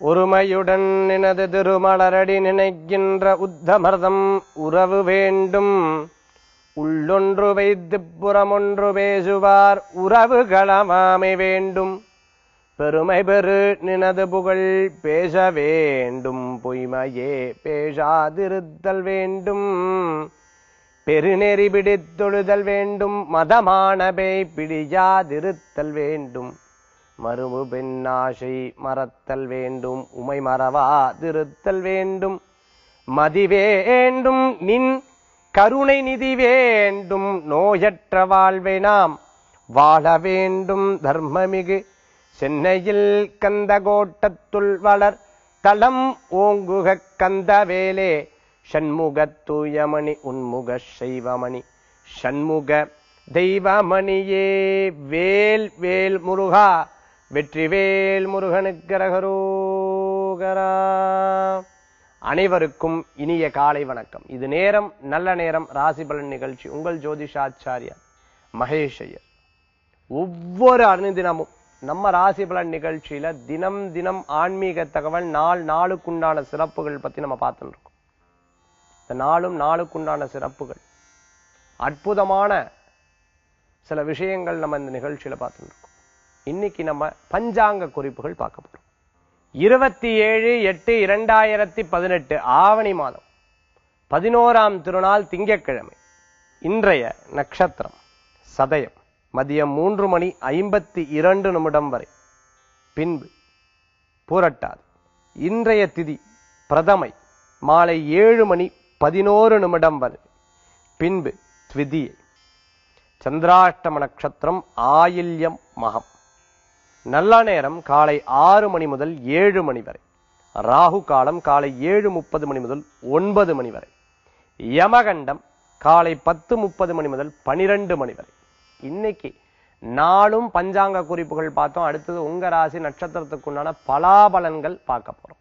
ஒருமையுடன் நினது திருமலரடி நினைக்கின்ற உத்தமர்தம் உறவு வேண்டும் உள்ளொன்று வைத்து புறமொன்று பேசுவார் உறவு களமாமை வேண்டும் பெருமை பெரு நினது புகழ் பேச வேண்டும் பொய்மையே பேசாதிருத்தல் வேண்டும் பெருநெறி பிடித்தொழுதல் வேண்டும் மதமானபை பிடியாதிருத்தல் வேண்டும் மறுமு பெண்ணாசை மறத்தல் வேண்டும் உமை மறவாதிருத்தல் வேண்டும் மதி வேண்டும் நின் கருணை நிதி வேண்டும் நோயற்ற வாழ்வை நாம் வாழ வேண்டும் தர்மமிகு சென்னையில் கந்தகோட்டத்துள் வளர் தளம் ஓங்குக கந்தவேலே ஷண்முகத் தூயமணி உன்முக செய்வமணி ஷண்முக தெய்வமணியே வேல் வேல் முருகா வெற்றிவேல் முருகனுக்கு ரகரோகரா அனைவருக்கும் இனிய காலை வணக்கம் இது நேரம் நல்ல நேரம் ராசி பலன் நிகழ்ச்சி உங்கள் ஜோதிஷாச்சாரியா மகேஷ் ஐயர் ஒவ்வொரு அனுதினமும் நம்ம ராசி பலன் நிகழ்ச்சியில தினம் தினம் ஆன்மீக தகவல் நாள் நாளுக்குண்டான சிறப்புகள் பத்தி நம்ம பார்த்துட்டு இருக்கோம் இந்த நாளும் நாளுக்குண்டான சிறப்புகள் அற்புதமான சில விஷயங்கள் நம்ம இந்த நிகழ்ச்சியில பார்த்துட்டு இருக்கோம் இன்னைக்கு நம்ம பஞ்சாங்க குறிப்புகள் பார்க்க போறோம் இருபத்தி ஏழு எட்டு இரண்டாயிரத்தி பதினெட்டு ஆவணி மாதம் பதினோராம் திருநாள் திங்கட்கிழமை இன்றைய நட்சத்திரம் சதயம் மதியம் மூன்று மணி ஐம்பத்தி இரண்டு நிமிடம் வரை பின்பு பூரட்டாது இன்றைய திதி பிரதமை மாலை ஏழு மணி பதினோரு நிமிடம் வரை பின்பு த்விதியை சந்திராஷ்டம நட்சத்திரம் ஆயில்யம் மகம் நல்ல நேரம் காலை ஆறு மணி முதல் ஏழு மணி வரை ராகு காலம் காலை ஏழு முப்பது மணி முதல் ஒன்பது மணி வரை யமகண்டம் காலை பத்து முப்பது மணி முதல் பனிரெண்டு மணி வரை இன்னைக்கு நாளும் பஞ்சாங்க குறிப்புகள் பார்த்தோம் அடுத்தது உங்க ராசி நட்சத்திரத்துக்குண்டான பலாபலன்கள் பார்க்க போறோம்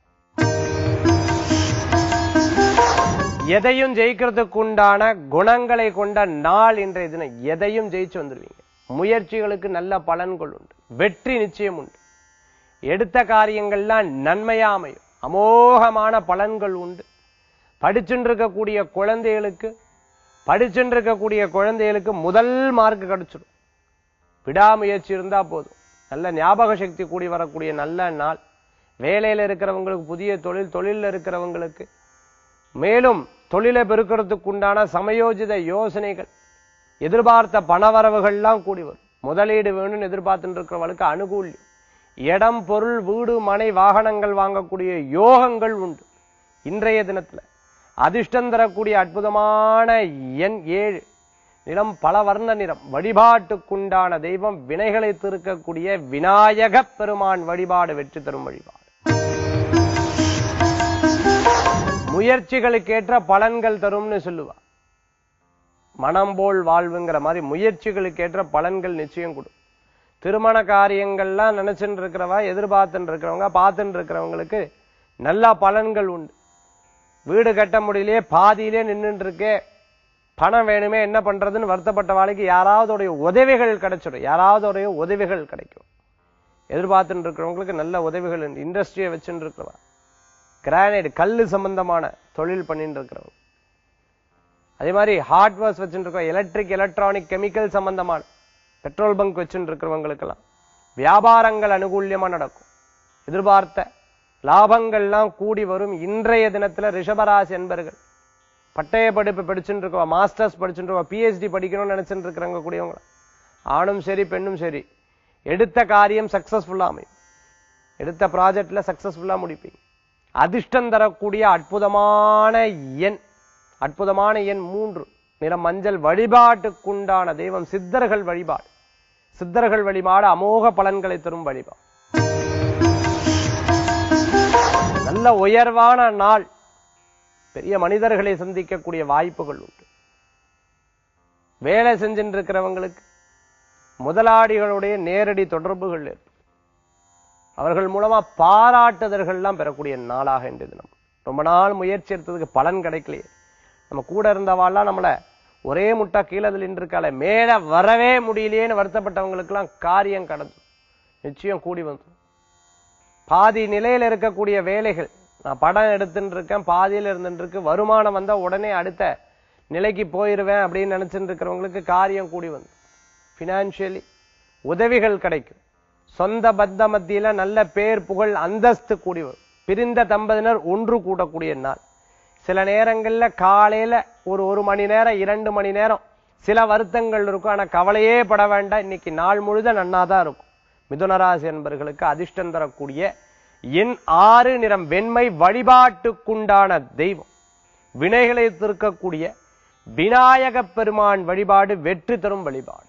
எதையும் ஜெயிக்கிறதுக்கு உண்டான குணங்களை கொண்ட நாள் இன்றைய தினம் எதையும் ஜெயிச்சு வந்துருவீங்க முயற்சிகளுக்கு நல்ல பலன்கள் உண்டு வெற்றி நிச்சயம் உண்டு எடுத்த காரியங்கள்லாம் நன்மையா அமையும் அமோகமான பலன்கள் உண்டு படிச்சுட்டு இருக்கக்கூடிய குழந்தைகளுக்கு படிச்சுட்டு இருக்கக்கூடிய குழந்தைகளுக்கு முதல் மார்க் கிடைச்சிடும் விடாமுயற்சி இருந்தா போதும் நல்ல ஞாபக சக்தி கூடி வரக்கூடிய நல்ல நாள் வேலையில இருக்கிறவங்களுக்கு புதிய தொழில் தொழில்ல இருக்கிறவங்களுக்கு மேலும் தொழிலை பெருக்கிறதுக்கு உண்டான சமயோஜித யோசனைகள் எதிர்பார்த்த பணவரவுகள்லாம் கூடி வரும் முதலீடு வேணும்னு எதிர்பார்த்துட்டு இருக்கிறவங்களுக்கு அனுகூல்யம் இடம் பொருள் வீடு மனை வாகனங்கள் வாங்கக்கூடிய யோகங்கள் உண்டு இன்றைய தினத்துல அதிர்ஷ்டம் தரக்கூடிய அற்புதமான எண் ஏழு நிறம் பல வர்ண நிறம் வழிபாட்டுக்குண்டான தெய்வம் வினைகளை தீர்க்கக்கூடிய விநாயக பெருமான் வழிபாடு வெற்றி தரும் வழிபாடு முயற்சிகளுக்கேற்ற பலன்கள் தரும்னு சொல்லுவா மனம் போல் வாழ்வுங்கிற மாதிரி முயற்சிகளுக்கேற்ற பலன்கள் நிச்சயம் கொடு திருமண காரியங்கள்லாம் நினைச்சுட்டு இருக்கிறவா எதிர்பார்த்துட்டு இருக்கிறவங்க பார்த்துட்டு இருக்கிறவங்களுக்கு நல்ல பலன்கள் உண்டு வீடு கட்ட முடியலையே பாதியிலே நின்றுட்டு இருக்கே பணம் வேணுமே என்ன பண்றதுன்னு வருத்தப்பட்ட வாழ்க்கை யாராவதுடைய உதவிகள் கிடைச்சிடும் யாராவதுடைய உதவிகள் கிடைக்கும் எதிர்பார்த்துட்டு இருக்கிறவங்களுக்கு நல்ல உதவிகள் இண்டஸ்ட்ரியை வச்சுட்டு இருக்கிறவா கிரானைட் கல்லு சம்பந்தமான தொழில் பண்ணிட்டு இருக்கிறவங்க அதே மாதிரி ஹார்ட்வேர்ஸ் வச்சுட்டு இருக்கோம் எலக்ட்ரிக் எலக்ட்ரானிக் கெமிக்கல் சம்பந்தமான பெட்ரோல் பங்க் வச்சுட்டு இருக்கிறவங்களுக்கெல்லாம் வியாபாரங்கள் அனுகூல்யமா நடக்கும் எதிர்பார்த்த லாபங்கள்லாம் கூடி வரும் இன்றைய தினத்துல ரிஷபராசி என்பர்கள் பட்டய படிப்பு படிச்சுட்டு இருக்கோம் மாஸ்டர்ஸ் படிச்சுட்டு இருக்கோம் பிஹெச்டி படிக்கணும்னு நினைச்சுட்டு இருக்கிறவங்க கூடியவங்க ஆணும் சரி பெண்ணும் சரி எடுத்த காரியம் சக்சஸ்ஃபுல்லா அமையும் எடுத்த ப்ராஜெக்ட்ல சக்சஸ்ஃபுல்லா முடிப்பீங்க அதிர்ஷ்டம் தரக்கூடிய அற்புதமான எண் அற்புதமான எண் மூன்று நிறம் மஞ்சள் வழிபாட்டுக்குண்டான தெய்வம் சித்தர்கள் வழிபாடு சித்தர்கள் வழிபாடு அமோக பலன்களை தரும் வழிபாடு நல்ல உயர்வான நாள் பெரிய மனிதர்களை சந்திக்கக்கூடிய வாய்ப்புகள் உண்டு வேலை செஞ்சுட்டு இருக்கிறவங்களுக்கு முதலாளிகளுடைய நேரடி தொடர்புகள் ஏற்படும் அவர்கள் மூலமா பாராட்டுதல்கள்லாம் பெறக்கூடிய நாளாக இன்றைய தினம் ரொம்ப நாள் முயற்சி எடுத்ததுக்கு பலன் கிடைக்கலையே நம்ம கூட இருந்தவாள்லாம் நம்மள ஒரே முட்டா கீழே நின்றுருக்காளே மேல வரவே முடியலையேன்னு வருத்தப்பட்டவங்களுக்கெல்லாம் காரியம் கடந்து நிச்சயம் கூடி வந்து பாதி நிலையில இருக்கக்கூடிய வேலைகள் நான் படம் எடுத்துட்டு இருக்கேன் பாதியில இருந்துட்டு இருக்கு வருமானம் வந்தா உடனே அடுத்த நிலைக்கு போயிருவேன் அப்படின்னு நினைச்சிட்டு இருக்கிறவங்களுக்கு காரியம் கூடி வந்து பினான்சியலி உதவிகள் கிடைக்கும் சொந்த பந்த மத்தியில நல்ல பேர் புகழ் அந்தஸ்து கூடி வரும் பிரிந்த தம்பதியினர் ஒன்று கூடக்கூடிய நாள் சில நேரங்கள்ல காலையில ஒரு ஒரு மணி நேரம் இரண்டு மணி நேரம் சில வருத்தங்கள் இருக்கும் ஆனா கவலையே பட வேண்டாம் இன்னைக்கு நாள் முழுத நன்னாதான் இருக்கும் மிதுனராசி என்பர்களுக்கு அதிர்ஷ்டம் தரக்கூடிய எண் ஆறு நிறம் வெண்மை வழிபாட்டுக்குண்டான தெய்வம் வினைகளை தீர்க்கக்கூடிய விநாயகப் பெருமான் வழிபாடு வெற்றி தரும் வழிபாடு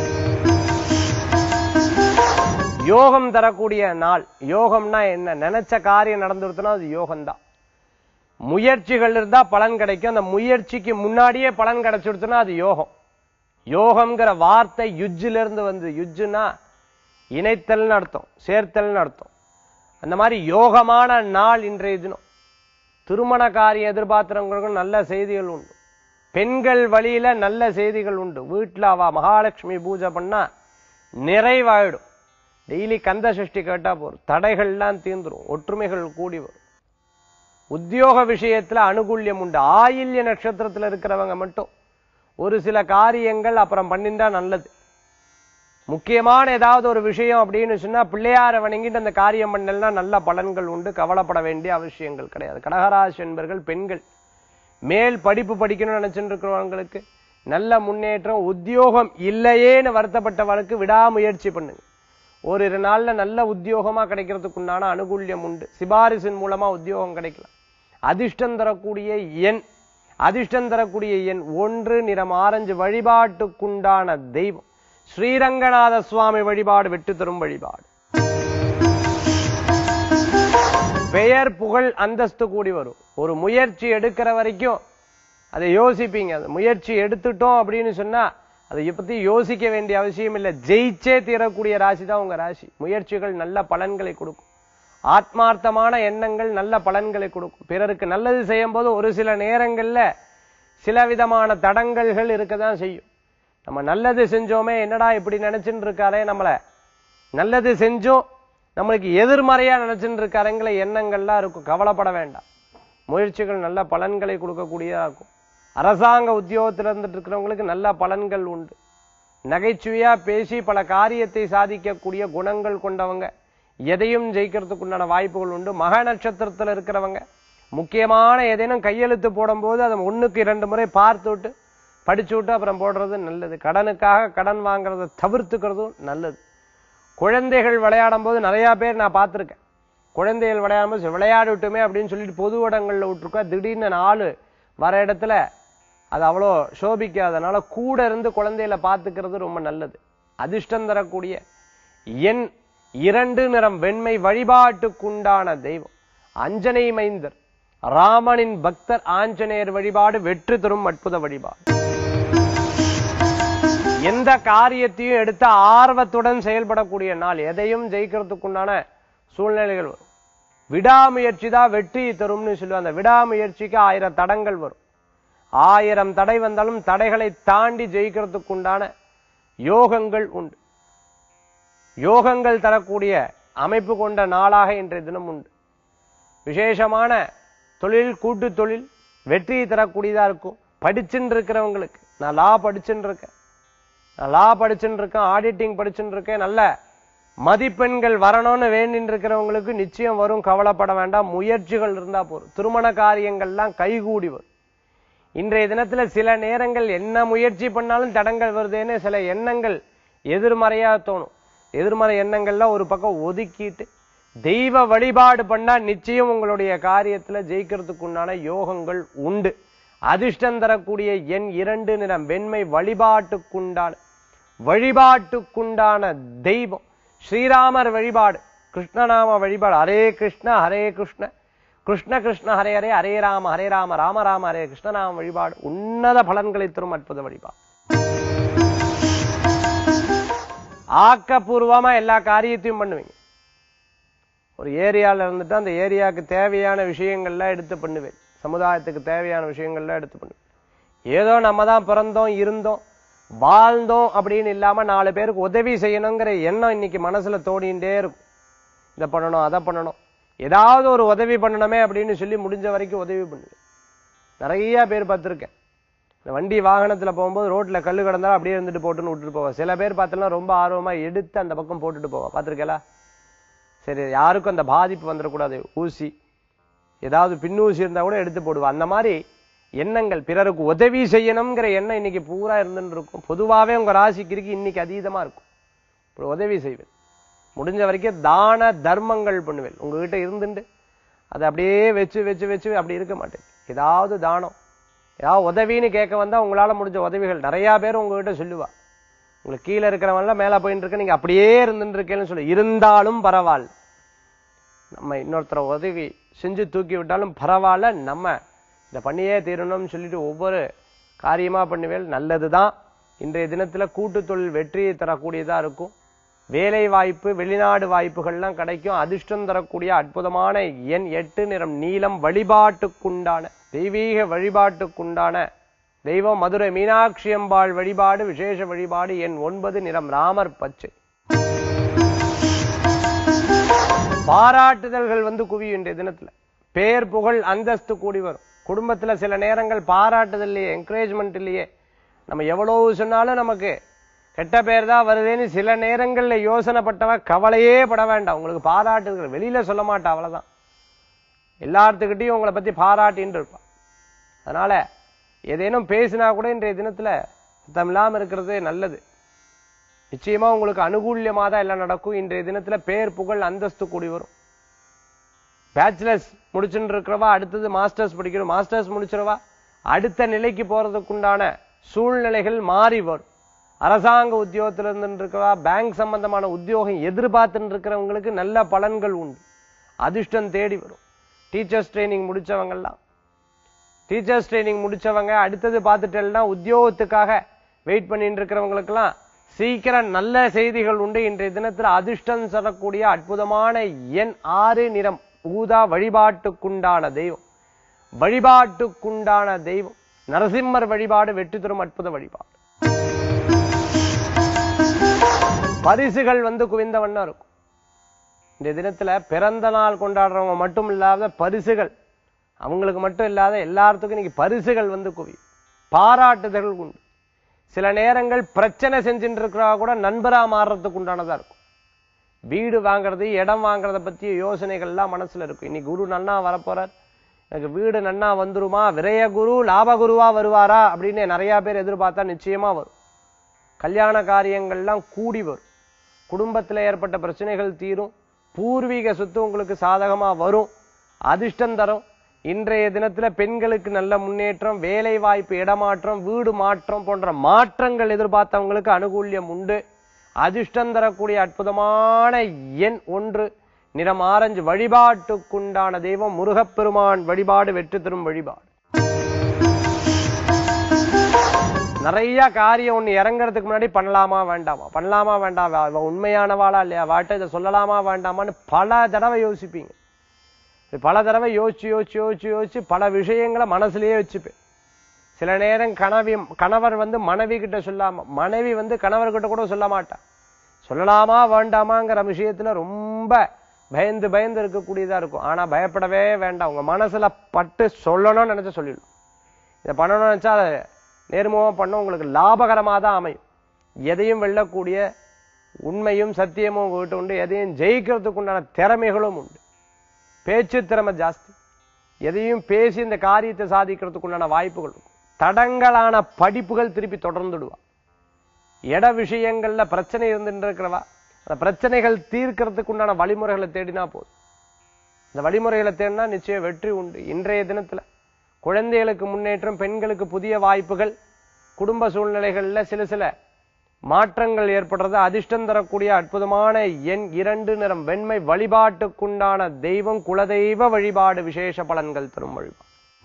யோகம் தரக்கூடிய நாள் யோகம்னா என்ன நினைச்ச காரியம் நடந்துருச்சுன்னா அது யோகம்தான் முயற்சிகள் இருந்தா பலன் கிடைக்கும் அந்த முயற்சிக்கு முன்னாடியே பலன் கிடைச்சிடுச்சுன்னா அது யோகம் யோகம்ங்கிற வார்த்தை யுஜ்ஜில இருந்து வந்து யுஜ்ஜுனா இணைத்தல்னு அர்த்தம் சேர்த்தல்னு அர்த்தம் அந்த மாதிரி யோகமான நாள் இன்றைய தினம் திருமண காரியம் எதிர்பார்க்கிறவங்களுக்கும் நல்ல செய்திகள் உண்டு பெண்கள் வழியில நல்ல செய்திகள் உண்டு வீட்டுல அவ மகாலட்சுமி பூஜை பண்ணா நிறைவாயிடும் டெய்லி கந்த சஷ்டி கேட்டா போதும் தடைகள்லாம் தீர்ந்துரும் ஒற்றுமைகள் கூடி வரும் உத்தியோக விஷயத்துல அனுகூல்யம் உண்டு ஆயில்ய நட்சத்திரத்துல இருக்கிறவங்க மட்டும் ஒரு சில காரியங்கள் அப்புறம் பண்ணிண்டா நல்லது முக்கியமான ஏதாவது ஒரு விஷயம் அப்படின்னு சொன்னா பிள்ளையாரை வணங்கிட்டு அந்த காரியம் பண்ணலன்னா நல்ல பலன்கள் உண்டு கவலைப்பட வேண்டிய அவசியங்கள் கிடையாது கடகராசி என்பர்கள் பெண்கள் மேல் படிப்பு படிக்கணும்னு நினைச்சுட்டு இருக்கிறவங்களுக்கு நல்ல முன்னேற்றம் உத்தியோகம் இல்லையேன்னு வருத்தப்பட்டவனுக்கு விடாமுயற்சி பண்ணுங்க ஓரிரு நாள்ல நல்ல உத்தியோகமா கிடைக்கிறதுக்குண்டான அனுகூல்யம் உண்டு சிபாரிசின் மூலமா உத்தியோகம் கிடைக்கலாம் அதிர்ஷ்டம் தரக்கூடிய எண் அதிர்ஷ்டம் தரக்கூடிய எண் ஒன்று நிறம் ஆரஞ்சு வழிபாட்டுக்குண்டான தெய்வம் ஸ்ரீரங்கநாத சுவாமி வழிபாடு வெற்றி தரும் வழிபாடு பெயர் புகழ் அந்தஸ்து கூடி வரும் ஒரு முயற்சி எடுக்கிற வரைக்கும் அதை யோசிப்பீங்க அந்த முயற்சி எடுத்துட்டோம் அப்படின்னு சொன்னா அதை பத்தி யோசிக்க வேண்டிய அவசியம் இல்லை ஜெயிச்சே தீரக்கூடிய ராசி தான் உங்க ராசி முயற்சிகள் நல்ல பலன்களை கொடுக்கும் ஆத்மார்த்தமான எண்ணங்கள் நல்ல பலன்களை கொடுக்கும் பிறருக்கு நல்லது செய்யும் போது ஒரு சில நேரங்கள்ல சில விதமான தடங்கல்கள் இருக்கதான் செய்யும் நம்ம நல்லது செஞ்சோமே என்னடா இப்படி நினைச்சுட்டு இருக்காரே நம்மள நல்லது செஞ்சோம் நம்மளுக்கு எதிர்மறையா நினைச்சுட்டு இருக்காருங்கிற எண்ணங்கள்லாம் இருக்கும் கவலைப்பட வேண்டாம் முயற்சிகள் நல்ல பலன்களை கொடுக்கக்கூடியதா இருக்கும் அரசாங்க உத்தியோகத்தில் இருந்துட்டு இருக்கிறவங்களுக்கு நல்ல பலன்கள் உண்டு நகைச்சுவையா பேசி பல காரியத்தை சாதிக்கக்கூடிய குணங்கள் கொண்டவங்க எதையும் ஜெயிக்கிறதுக்கு உண்டான வாய்ப்புகள் உண்டு மக நட்சத்திரத்துல இருக்கிறவங்க முக்கியமான ஏதேனும் கையெழுத்து போடும்போது அதை ஒண்ணுக்கு இரண்டு முறை பார்த்து விட்டு படிச்சு விட்டு அப்புறம் போடுறது நல்லது கடனுக்காக கடன் வாங்குறதை தவிர்த்துக்கிறதும் நல்லது குழந்தைகள் விளையாடும் போது நிறைய பேர் நான் பார்த்திருக்கேன் குழந்தைகள் விளையாடும் போது விளையாடி விட்டுமே அப்படின்னு சொல்லிட்டு பொது இடங்கள்ல விட்டுருக்கா திடீர்னு நாலு வர இடத்துல அது அவ்வளோ சோபிக்காதனால கூட இருந்து குழந்தைகளை பார்த்துக்கிறது ரொம்ப நல்லது அதிர்ஷ்டம் தரக்கூடிய எண் இரண்டு நிறம் வெண்மை வழிபாட்டுக்குண்டான தெய்வம் அஞ்சனை மைந்தர் ராமனின் பக்தர் ஆஞ்சநேயர் வழிபாடு வெற்றி தரும் அற்புத வழிபாடு எந்த காரியத்தையும் எடுத்த ஆர்வத்துடன் செயல்படக்கூடிய நாள் எதையும் ஜெயிக்கிறதுக்குண்டான சூழ்நிலைகள் வரும் விடாமுயற்சி தான் வெற்றி தரும்னு சொல்லுவாங்க அந்த விடாமுயற்சிக்கு ஆயிரம் தடங்கள் வரும் ஆயிரம் தடை வந்தாலும் தடைகளை தாண்டி ஜெயிக்கிறதுக்குண்டான யோகங்கள் உண்டு யோகங்கள் தரக்கூடிய அமைப்பு கொண்ட நாளாக இன்றைய தினம் உண்டு விசேஷமான தொழில் கூட்டு தொழில் வெற்றியை தரக்கூடியதா இருக்கும் படிச்சுன்னு இருக்கிறவங்களுக்கு நான் லா படிச்சுன்னு இருக்கேன் நான் லா படிச்சுன்னு இருக்கேன் ஆடிட்டிங் படிச்சுன்னு இருக்கேன் நல்ல மதிப்பெண்கள் வரணும்னு வேண்டின்னு இருக்கிறவங்களுக்கு நிச்சயம் வரும் கவலைப்பட வேண்டாம் முயற்சிகள் இருந்தா போதும் திருமண காரியங்கள்லாம் கைகூடி வரும் இன்றைய தினத்துல சில நேரங்கள் என்ன முயற்சி பண்ணாலும் தடங்கள் வருதேன்னு சில எண்ணங்கள் எதிர்மறையா தோணும் எதிர்மறை எண்ணங்கள்லாம் ஒரு பக்கம் ஒதுக்கிட்டு தெய்வ வழிபாடு பண்ணா நிச்சயம் உங்களுடைய காரியத்துல ஜெயிக்கிறதுக்கு உண்டான யோகங்கள் உண்டு அதிர்ஷ்டம் தரக்கூடிய எண் இரண்டு நிறம் வெண்மை வழிபாட்டுக்குண்டான வழிபாட்டுக்குண்டான தெய்வம் ஸ்ரீராமர் வழிபாடு கிருஷ்ணநாம வழிபாடு ஹரே கிருஷ்ண ஹரே கிருஷ்ண கிருஷ்ண கிருஷ்ண ஹரே ஹரே ஹரே ராம ஹரே ராம ராம ராம ஹரே கிருஷ்ணநாம வழிபாடு உன்னத பலன்களை தரும் அற்புத வழிபாடு ஆக்கப்பூர்வமா எல்லா காரியத்தையும் பண்ணுவீங்க ஒரு ஏரியால இருந்துட்டு அந்த ஏரியாவுக்கு தேவையான விஷயங்கள்லாம் எடுத்து பண்ணுவேன் சமுதாயத்துக்கு தேவையான விஷயங்கள்லாம் எடுத்து பண்ணுவேன் ஏதோ நம்ம தான் பிறந்தோம் இருந்தோம் வாழ்ந்தோம் அப்படின்னு இல்லாம நாலு பேருக்கு உதவி செய்யணுங்கிற எண்ணம் இன்னைக்கு மனசுல தோடிண்டே இருக்கும் இதை பண்ணணும் அதை பண்ணணும் ஏதாவது ஒரு உதவி பண்ணணுமே அப்படின்னு சொல்லி முடிஞ்ச வரைக்கும் உதவி பண்ணுவேன் நிறைய பேர் பார்த்துருக்கேன் இந்த வண்டி வாகனத்துல போகும்போது ரோட்ல கல்லு கிடந்தா அப்படியே இருந்துட்டு போட்டுன்னு விட்டுட்டு போவா சில பேர் பார்த்தோம்னா ரொம்ப ஆர்வமா எடுத்து அந்த பக்கம் போட்டுட்டு போவா பார்த்திருக்கீங்களா சரி யாருக்கும் அந்த பாதிப்பு வந்துடக்கூடாது ஊசி ஏதாவது பின்னூசி இருந்தா கூட எடுத்து போடுவா அந்த மாதிரி எண்ணங்கள் பிறருக்கு உதவி செய்யணுங்கிற எண்ணம் இன்னைக்கு பூரா இருந்துட்டு இருக்கும் பொதுவாவே உங்க ராசிக்கு இருக்கு இன்னைக்கு அதீதமா இருக்கும் ஒரு உதவி செய்வேன் முடிஞ்ச வரைக்கும் தான தர்மங்கள் பண்ணுவேன் உங்ககிட்ட இருந்துட்டு அதை அப்படியே வச்சு வச்சு வச்சு அப்படி இருக்க மாட்டேன் ஏதாவது தானம் ஏதாவது உதவின்னு கேட்க வந்தா உங்களால முடிஞ்ச உதவிகள் நிறைய பேர் உங்ககிட்ட சொல்லுவா உங்களுக்கு கீழே இருக்கிறவன்லாம் மேல போயிட்டு இருக்க நீங்க அப்படியே இருந்துட்டு இருக்கேன்னு சொல்லி இருந்தாலும் பரவாயில்ல நம்ம இன்னொருத்தர உதவி செஞ்சு தூக்கி விட்டாலும் பரவாயில்ல நம்ம இதை பண்ணியே தீரணும்னு சொல்லிட்டு ஒவ்வொரு காரியமா பண்ணுவேல் நல்லதுதான் இன்றைய தினத்துல கூட்டு தொழில் வெற்றியை தரக்கூடியதா இருக்கும் வேலை வாய்ப்பு வெளிநாடு வாய்ப்புகள்லாம் கிடைக்கும் அதிர்ஷ்டம் தரக்கூடிய அற்புதமான எண் எட்டு நிறம் நீலம் வழிபாட்டுக்குண்டான தெய்வீக வழிபாட்டுக்குண்டான தெய்வம் மதுரை மீனாட்சி அம்பாள் வழிபாடு விசேஷ வழிபாடு எண் ஒன்பது நிறம் ராமர் பச்சை பாராட்டுதல்கள் வந்து குவியும் இன்றைய தினத்துல பேர் புகழ் அந்தஸ்து கூடி வரும் குடும்பத்துல சில நேரங்கள் பாராட்டுதல் இல்லையே என்கரேஜ்மெண்ட் இல்லையே நம்ம எவ்வளவு சொன்னாலும் நமக்கு கெட்ட பேர் தான் வருதுன்னு சில நேரங்கள்ல யோசனைப்பட்டவ கவலையே பட வேண்டாம் உங்களுக்கு பாராட்டுதல் வெளியில சொல்ல மாட்டா அவ்வளவுதான் எல்லாத்துக்கிட்டையும் உங்களை பத்தி பாராட்டின்னு இருப்பா அதனால ஏதேனும் பேசினா கூட இன்றைய தினத்துல சுத்தம் இல்லாம இருக்கிறது நல்லது நிச்சயமா உங்களுக்கு அனுகூல்யமா தான் எல்லாம் நடக்கும் இன்றைய தினத்துல பேர் புகழ் அந்தஸ்து கூடி வரும் பேச்சுலர்ஸ் முடிச்சுட்டு இருக்கிறவா அடுத்தது மாஸ்டர்ஸ் படிக்கணும் மாஸ்டர்ஸ் முடிச்சிருவா அடுத்த நிலைக்கு போறதுக்குண்டான சூழ்நிலைகள் மாறி வரும் அரசாங்க உத்தியோகத்துல இருந்து இருக்கவா பேங்க் சம்பந்தமான உத்தியோகம் எதிர்பார்த்துட்டு இருக்கிறவங்களுக்கு நல்ல பலன்கள் உண்டு அதிர்ஷ்டம் தேடி வரும் டீச்சர்ஸ் ட்ரைனிங் முடிச்சவங்கெல்லாம் டீச்சர்ஸ் ட்ரைனிங் முடிச்சவங்க அடுத்தது பார்த்துட்டேன்னா உத்தியோகத்துக்காக வெயிட் பண்ணிட்டு இருக்கிறவங்களுக்கெல்லாம் சீக்கிரம் நல்ல செய்திகள் உண்டு இன்றைய தினத்தில் அதிர்ஷ்டம் தரக்கூடிய அற்புதமான எண் ஆறு நிறம் ஊதா வழிபாட்டுக்குண்டான தெய்வம் வழிபாட்டுக்குண்டான தெய்வம் நரசிம்மர் வழிபாடு வெற்றி தரும் அற்புத வழிபாடு பரிசுகள் வந்து குவிந்த வண்ணம் இருக்கும் இந்த தினத்துல பிறந்த நாள் கொண்டாடுறவங்க மட்டும் இல்லாத பரிசுகள் அவங்களுக்கு மட்டும் இல்லாத எல்லாத்துக்கும் இன்னைக்கு பரிசுகள் வந்து குவியும் பாராட்டுதல்கள் உண்டு சில நேரங்கள் பிரச்சனை செஞ்சுட்டு இருக்கிறா கூட நண்பரா மாறுறதுக்கு உண்டானதா இருக்கும் வீடு வாங்குறது இடம் வாங்குறத பத்திய யோசனைகள்லாம் மனசுல இருக்கும் இன்னைக்கு குரு நன்னா வரப்போறார் எனக்கு வீடு நன்னா வந்துருமா விரய குரு லாப குருவா வருவாரா அப்படின்னு நிறைய பேர் எதிர்பார்த்தா நிச்சயமா வரும் கல்யாண காரியங்கள்லாம் கூடி வரும் குடும்பத்துல ஏற்பட்ட பிரச்சனைகள் தீரும் பூர்வீக சொத்து உங்களுக்கு சாதகமா வரும் அதிர்ஷ்டம் தரும் இன்றைய தினத்துல பெண்களுக்கு நல்ல முன்னேற்றம் வேலை வாய்ப்பு இடமாற்றம் வீடு மாற்றம் போன்ற மாற்றங்கள் எதிர்பார்த்தவங்களுக்கு அனுகூல்யம் உண்டு அதிர்ஷ்டம் தரக்கூடிய அற்புதமான எண் ஒன்று நிறம் ஆரஞ்சு வழிபாட்டுக்குண்டான தெய்வம் முருகப்பெருமான் வழிபாடு வெற்றி தரும் வழிபாடு நிறைய காரியம் ஒண்ணு இறங்குறதுக்கு முன்னாடி பண்ணலாமா வேண்டாமா பண்ணலாமா வேண்டாம் அவ உண்மையானவாளா இல்லையா வாட்ட இதை சொல்லலாமா வேண்டாமான்னு பல தடவை யோசிப்பீங்க இது பல தடவை யோசிச்சு யோசிச்சு யோசிச்சு யோசிச்சு பல விஷயங்களை மனசுலயே வச்சுப்பேன் சில நேரம் கணவி கணவர் வந்து மனைவி கிட்ட சொல்லாம மனைவி வந்து கணவர்கிட்ட கூட சொல்ல மாட்டா சொல்லலாமா வேண்டாமாங்கிற விஷயத்துல ரொம்ப பயந்து பயந்து இருக்கக்கூடியதா இருக்கும் ஆனா பயப்படவே வேண்டாம் உங்க மனசுல பட்டு சொல்லணும்னு நினைச்சா சொல்லிடணும் இதை பண்ணணும்னு நினைச்சா அதை நேர்முகமா பண்ண உங்களுக்கு லாபகரமா தான் அமையும் எதையும் வெல்லக்கூடிய உண்மையும் சத்தியமும் உங்ககிட்ட உண்டு எதையும் ஜெயிக்கிறதுக்கு உண்டான திறமைகளும் உண்டு பேச்சு திறமை ஜாஸ்தி எதையும் பேசி இந்த காரியத்தை சாதிக்கிறதுக்கு உண்டான வாய்ப்புகள் இருக்கும் தடங்கலான படிப்புகள் திருப்பி தொடர்ந்துடுவா இட விஷயங்கள்ல பிரச்சனை இருந்துட்டு இருக்கிறவா அந்த பிரச்சனைகள் தீர்க்கறதுக்கு உண்டான வழிமுறைகளை தேடினா போதும் இந்த வழிமுறைகளை தேடினா நிச்சயம் வெற்றி உண்டு இன்றைய தினத்துல குழந்தைகளுக்கு முன்னேற்றம் பெண்களுக்கு புதிய வாய்ப்புகள் குடும்ப சூழ்நிலைகள்ல சில சில மாற்றங்கள் ஏற்படுறது அதிர்ஷ்டம் தரக்கூடிய அற்புதமான எண் இரண்டு நிறம் வெண்மை வழிபாட்டுக்குண்டான தெய்வம் குலதெய்வ வழிபாடு விசேஷ பலன்கள் தரும் வழிபாடு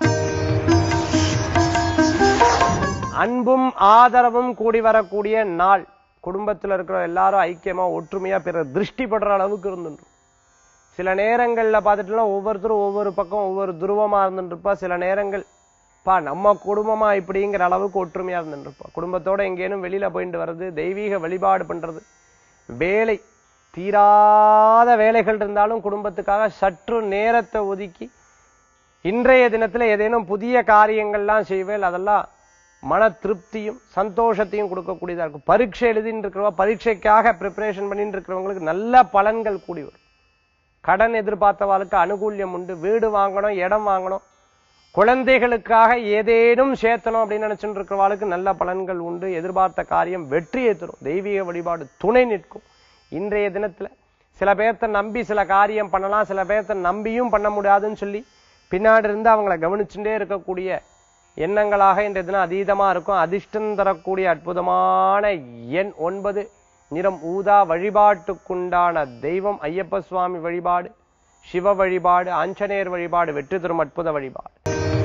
அன்பும் ஆதரவும் கூடி வரக்கூடிய நாள் குடும்பத்துல இருக்கிற எல்லாரும் ஐக்கியமா ஒற்றுமையா பிறர் திருஷ்டி படுற அளவுக்கு இருந்துட்டு சில நேரங்கள்ல பார்த்துட்டுனா ஒவ்வொருத்தரும் ஒவ்வொரு பக்கம் ஒவ்வொரு துருவமா இருந்துட்டு இருப்பா சில நேரங்கள் பா நம்ம குடும்பமா இப்படிங்கிற அளவுக்கு ஒற்றுமையா இருந்துட்டு இருப்பா குடும்பத்தோட எங்கேனும் வெளியில போயிட்டு வர்றது தெய்வீக வழிபாடு பண்றது வேலை தீராத வேலைகள் இருந்தாலும் குடும்பத்துக்காக சற்று நேரத்தை ஒதுக்கி இன்றைய தினத்துல ஏதேனும் புதிய காரியங்கள்லாம் செய்வேல் அதெல்லாம் மன திருப்தியும் சந்தோஷத்தையும் கொடுக்கக்கூடியதா இருக்கும் பரீட்சை எழுதின்னு இருக்கிறவா பரீட்சைக்காக ப்ரிப்பரேஷன் பண்ணிட்டு இருக்கிறவங்களுக்கு நல்ல பலன்கள் கூடி வரும் கடன் எதிர்பார்த்தவாளுக்கு அனுகூல்யம் உண்டு வீடு வாங்கணும் இடம் வாங்கணும் குழந்தைகளுக்காக ஏதேனும் சேர்த்தணும் அப்படின்னு நினைச்சுட்டு இருக்கிறவாளுக்கு நல்ல பலன்கள் உண்டு எதிர்பார்த்த காரியம் வெற்றியை தரும் தெய்வீக வழிபாடு துணை நிற்கும் இன்றைய தினத்துல சில பேர்த்த நம்பி சில காரியம் பண்ணலாம் சில பேர்த்த நம்பியும் பண்ண முடியாதுன்னு சொல்லி பின்னாடி இருந்து அவங்கள கவனிச்சுட்டே இருக்கக்கூடிய எண்ணங்களாக இன்றைய தினம் அதீதமா இருக்கும் அதிர்ஷ்டம் தரக்கூடிய அற்புதமான எண் ஒன்பது நிறம் ஊதா வழிபாட்டுக்குண்டான தெய்வம் ஐயப்ப சுவாமி வழிபாடு சிவ வழிபாடு ஆஞ்சநேயர் வழிபாடு வெற்றி தரும் அற்புத வழிபாடு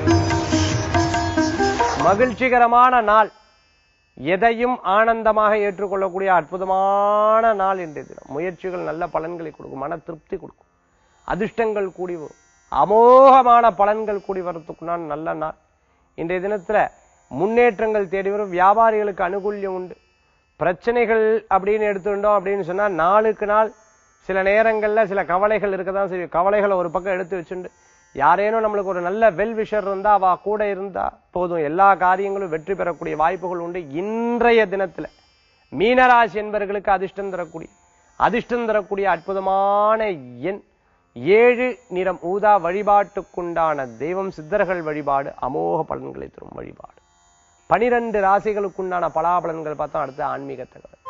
மகிழ்ச்சிகரமான நாள் எதையும் ஆனந்தமாக ஏற்றுக்கொள்ளக்கூடிய அற்புதமான நாள் இன்றைய தினம் முயற்சிகள் நல்ல பலன்களை கொடுக்கும் மன திருப்தி கொடுக்கும் அதிர்ஷ்டங்கள் கூடி வரும் அமோகமான பலன்கள் கூடி வரத்துக்குண்டான நல்ல நாள் இன்றைய தினத்துல முன்னேற்றங்கள் தேடி வரும் வியாபாரிகளுக்கு அனுகூல்யம் உண்டு பிரச்சனைகள் அப்படின்னு எடுத்துட்டோம் அப்படின்னு சொன்னா நாளுக்கு நாள் சில நேரங்கள்ல சில கவலைகள் இருக்கதான் செய்யும் கவலைகளை ஒரு பக்கம் எடுத்து வச்சுண்டு யாரேனும் நம்மளுக்கு ஒரு நல்ல வெல் விஷர் இருந்தா அவ கூட இருந்தா போதும் எல்லா காரியங்களும் வெற்றி பெறக்கூடிய வாய்ப்புகள் உண்டு இன்றைய தினத்துல மீனராசி என்பவர்களுக்கு அதிர்ஷ்டம் தரக்கூடிய அதிர்ஷ்டம் தரக்கூடிய அற்புதமான எண் ஏழு நிறம் ஊதா வழிபாட்டுக்குண்டான தெய்வம் சித்தர்கள் வழிபாடு அமோக பலன்களை தரும் வழிபாடு பனிரெண்டு ராசிகளுக்குண்டான பலாபலன்கள் பார்த்தா அடுத்து ஆன்மீக தகவல்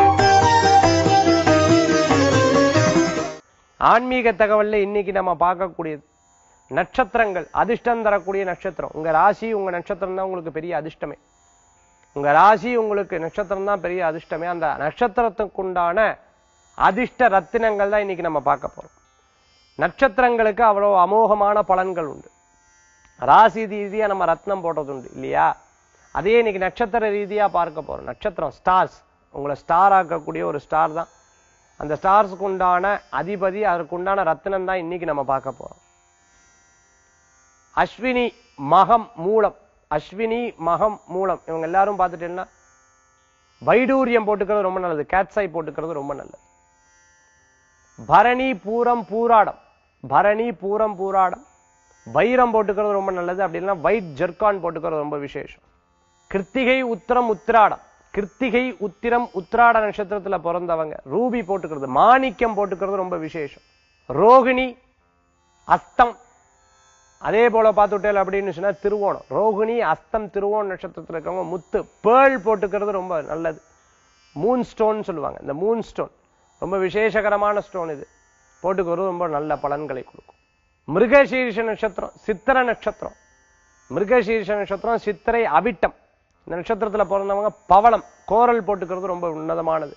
ஆன்மீக தகவல்ல இன்னைக்கு நம்ம பார்க்கக்கூடியது நட்சத்திரங்கள் அதிர்ஷ்டம் தரக்கூடிய நட்சத்திரம் உங்க ராசி உங்க நட்சத்திரம் தான் உங்களுக்கு பெரிய அதிர்ஷ்டமே உங்க ராசி உங்களுக்கு நட்சத்திரம் தான் பெரிய அதிர்ஷ்டமே அந்த நட்சத்திரத்துக்குண்டான அதிர்ஷ்ட ரத்தினங்கள் தான் இன்னைக்கு நம்ம பார்க்க போறோம் நட்சத்திரங்களுக்கு அவ்வளவு அமோகமான பலன்கள் உண்டு ராசி ரீதியா நம்ம ரத்னம் போடுறது உண்டு இல்லையா அதே இன்னைக்கு நட்சத்திர ரீதியா பார்க்க போறோம் நட்சத்திரம் ஸ்டார்ஸ் உங்களை ஸ்டார் ஆக்கக்கூடிய ஒரு ஸ்டார் தான் அந்த ஸ்டார்ஸ்க்கு உண்டான அதிபதி அதற்கு உண்டான ரத்தினம் தான் இன்னைக்கு நம்ம பார்க்க போறோம் அஸ்வினி மகம் மூலம் அஸ்வினி மகம் மூலம் இவங்க எல்லாரும் பார்த்துட்டீங்கன்னா வைடூரியம் போட்டுக்கிறது ரொம்ப நல்லது கேட்ஸாய் போட்டுக்கிறது ரொம்ப நல்லது பரணி பூரம் பூராடம் பரணி பூரம் பூராடம் வைரம் போட்டுக்கிறது ரொம்ப நல்லது அப்படின்னா ஒயிட் ஜெர்கான் போட்டுக்கிறது ரொம்ப விசேஷம் கிருத்திகை உத்திரம் உத்திராடம் கிருத்திகை உத்திரம் உத்திராட நட்சத்திரத்துல பிறந்தவங்க ரூபி போட்டுக்கிறது மாணிக்கம் போட்டுக்கிறது ரொம்ப விசேஷம் ரோகிணி அஸ்தம் அதே போல பார்த்துட்டேன் அப்படின்னு சொன்னா திருவோணம் ரோகிணி அஸ்தம் திருவோணம் நட்சத்திரத்துல இருக்கவங்க முத்து பேர்ல் போட்டுக்கிறது ரொம்ப நல்லது மூன் ஸ்டோன் சொல்லுவாங்க இந்த மூன் ஸ்டோன் ரொம்ப விசேஷகரமான ஸ்டோன் இது போட்டுக்கிறது ரொம்ப நல்ல பலன்களை கொடுக்கும் மிருகசீர்ஷ நட்சத்திரம் சித்திர நட்சத்திரம் மிருகசீர்ஷ நட்சத்திரம் சித்திரை அவிட்டம் இந்த நட்சத்திரத்துல பிறந்தவங்க பவளம் கோரல் போட்டுக்கிறது ரொம்ப உன்னதமானது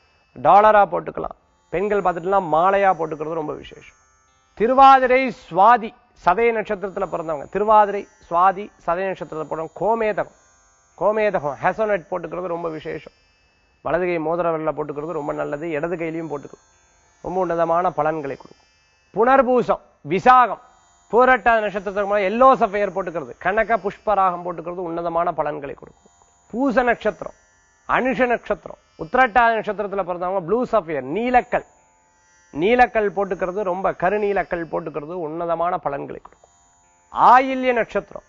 டாலரா போட்டுக்கலாம் பெண்கள் பார்த்துட்டுலாம் மாலையா போட்டுக்கிறது ரொம்ப விசேஷம் திருவாதிரை சுவாதி சதய நட்சத்திரத்துல பிறந்தவங்க திருவாதிரை சுவாதி சதய நட்சத்திரத்துல பிறந்தவங்க கோமேதகம் கோமேதகம் ஹெசோனட் போட்டுக்கிறது ரொம்ப விசேஷம் வலது கை மோதிர விரல்ல போட்டுக்கிறது ரொம்ப நல்லது இடது கையிலையும் போட்டுக்கலாம் ரொம்ப உன்னதமான பலன்களை கொடுக்கும் புனர்பூசம் விசாகம் பூரட்டாத நட்சத்திரத்துக்கு மேல எல்லோ சஃபையர் போட்டுக்கிறது கனக புஷ்பராகம் போட்டுக்கிறது உன்னதமான பலன்களை கொடுக்கும் பூச நட்சத்திரம் அனுஷ நட்சத்திரம் உத்திரட்டாத நட்சத்திரத்துல பிறந்தவங்க ப்ளூ சஃபையர் நீலக்கல் நீலக்கல் போட்டுக்கிறது ரொம்ப கருநீலக்கல் போட்டுக்கிறது உன்னதமான பலன்களை கொடுக்கும் ஆயில்ய நட்சத்திரம்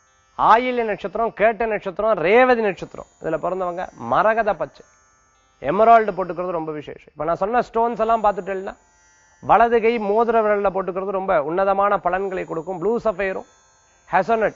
ஆயில்ய நட்சத்திரம் கேட்ட நட்சத்திரம் ரேவதி நட்சத்திரம் இதுல பிறந்தவங்க மரகத பச்சை எமரால்டு போட்டுக்கிறது ரொம்ப விசேஷம் இப்ப நான் சொன்ன ஸ்டோன்ஸ் எல்லாம் பார்த்துட்டேன்னா வலது கை மோதிர விரல்ல போட்டுக்கிறது ரொம்ப உன்னதமான பலன்களை கொடுக்கும் ப்ளூ சஃபைரும் ஹெசனட்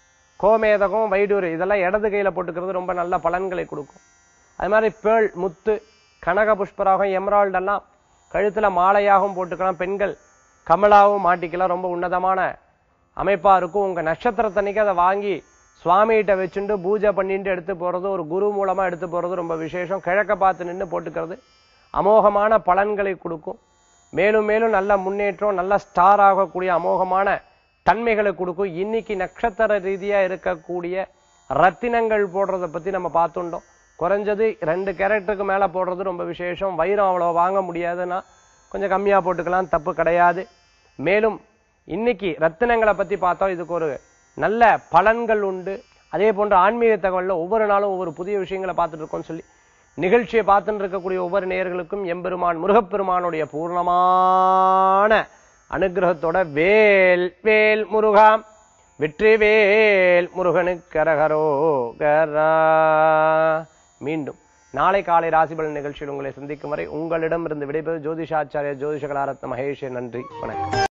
கோமேதகம் வைடூர் இதெல்லாம் இடது கையில போட்டுக்கிறது ரொம்ப நல்ல பலன்களை கொடுக்கும் அது மாதிரி பேள் முத்து கனக புஷ்பராகம் எமரால்டு எல்லாம் கழுத்துல மாலையாகவும் போட்டுக்கலாம் பெண்கள் கமலாவும் மாட்டிக்கலாம் ரொம்ப உன்னதமான அமைப்பா இருக்கும் உங்க நட்சத்திரத்தன்னைக்கு அதை வாங்கி சுவாமிகிட்ட வச்சுட்டு பூஜை பண்ணிட்டு எடுத்து போறது ஒரு குரு மூலமா எடுத்து போறது ரொம்ப விசேஷம் கிழக்க பார்த்து நின்று போட்டுக்கிறது அமோகமான பலன்களை கொடுக்கும் மேலும் மேலும் நல்ல முன்னேற்றம் நல்ல ஸ்டார் ஆகக்கூடிய அமோகமான தன்மைகளை கொடுக்கும் இன்னைக்கு நட்சத்திர ரீதியா இருக்கக்கூடிய ரத்தினங்கள் போடுறத பத்தி நம்ம பார்த்துட்டோம் குறைஞ்சது ரெண்டு கேரக்டருக்கு மேல போடுறது ரொம்ப விசேஷம் வைரம் அவ்வளவு வாங்க முடியாதுன்னா கொஞ்சம் கம்மியா போட்டுக்கலாம் தப்பு கிடையாது மேலும் இன்னைக்கு ரத்தினங்களை பத்தி பார்த்தோம் இதுக்கு ஒரு நல்ல பலன்கள் உண்டு அதே போன்று ஆன்மீக தகவல்ல ஒவ்வொரு நாளும் ஒவ்வொரு புதிய விஷயங்களை பார்த்துட்டு இருக்கோம்னு சொல்லி நிகழ்ச்சியை பார்த்துட்டு இருக்கக்கூடிய ஒவ்வொரு நேயர்களுக்கும் எம்பெருமான் முருகப்பெருமானுடைய பூர்ணமான அனுகிரகத்தோட வேல் வேல் முருகா வெற்றிவேல் முருகனுக்கு கரகரோகரா மீண்டும் நாளை காலை ராசிபலன் நிகழ்ச்சியில் உங்களை சந்திக்கும் வரை உங்களிடமிருந்து விடைபெறும் ஜோதிஷாச்சாரிய ஜோதிஷகலாரத்ன மகேஷ் நன்றி வணக்கம்